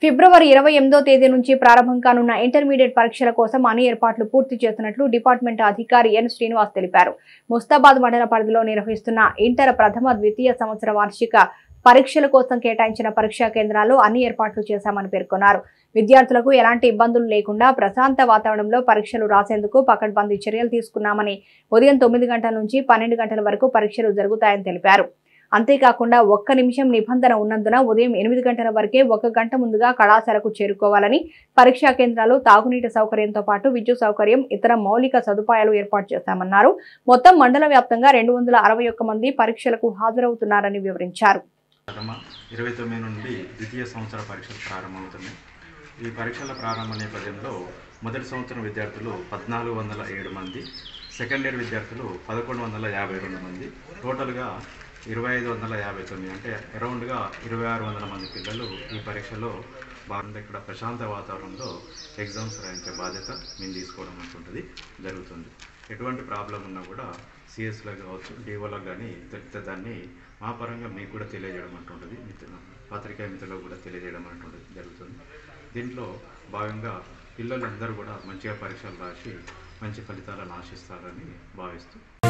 ఫిబ్రవరి ఇరవై ఎనిమిదో తేదీ నుంచి ప్రారంభం కానున్న ఇంటర్మీడియట్ పరీక్షల కోసం అన్ని ఏర్పాట్లు పూర్తి చేస్తున్నట్లు డిపార్ట్మెంట్ అధికారి ఎన్ శ్రీనివాస్ తెలిపారు ముస్తాబాద్ మండల పరిధిలో నిర్వహిస్తున్న ఇంటర్ ప్రథమ ద్వితీయ సంవత్సర వార్షిక పరీక్షల కోసం కేటాయించిన పరీక్షా కేంద్రాల్లో అన్ని ఏర్పాట్లు చేశామని పేర్కొన్నారు విద్యార్థులకు ఎలాంటి ఇబ్బందులు లేకుండా ప్రశాంత వాతావరణంలో పరీక్షలు రాసేందుకు పకడ్బందీ చర్యలు తీసుకున్నామని ఉదయం తొమ్మిది గంటల నుంచి పన్నెండు గంటల వరకు పరీక్షలు జరుగుతాయని తెలిపారు అంతేకాకుండా ఒక్క నిమిషం నిబంధన ఉన్నందున ఉదయం ఎనిమిది గంటల వరకే ఒక గంట ముందుగా కళాశాలకు చేరుకోవాలని పరీక్షా కేంద్రాలు తాగునీటి సౌకర్యంతో పాటు విద్యుత్ సౌకర్యం ఇతర మౌలిక సదుపాయాలు ఏర్పాటు చేశామన్నారు మొత్తం మండల వ్యాప్తంగా రెండు వందల అరవై ఒక్క మంది పరీక్షలకు హాజరవుతున్నారని వివరించారు ప్రథమ ఇరవై తొమ్మిది నుండి ద్వితీయ సంవత్సర పరీక్షలు ప్రారంభమవుతున్నాయి ఈ పరీక్షల ప్రారంభ నేపథ్యంలో మొదటి సంవత్సరం విద్యార్థులు పద్నాలుగు వందల ఏడు మంది సెకండ్ ఇయర్ విద్యార్థులు పదకొండు వందల యాభై రెండు మంది టోటల్గా ఇరవై ఐదు వందల యాభై తొమ్మిది అంటే అరౌండ్గా ఇరవై ఆరు వందల మంది పిల్లలు ఈ పరీక్షలో భాగంగా ఇక్కడ ప్రశాంత వాతావరణంలో ఎగ్జామ్స్ రాయించే బాధ్యత మేము తీసుకోవడం అనుకుంటుంది జరుగుతుంది ఎటువంటి ప్రాబ్లం ఉన్నా కూడా సిఎస్లో కావచ్చు డిఓలకు కానీ తెలిపితే దాన్ని మా పరంగా మీకు కూడా తెలియజేయడం అంటుంటుంది మిత్రులు పత్రికా మిత్రులకు కూడా తెలియజేయడం అంటుంటుంది జరుగుతుంది దీంట్లో భాగంగా పిల్లలందరూ కూడా మంచిగా పరీక్షలు రాసి మంచి ఫలితాలను ఆశిస్తారని భావిస్తూ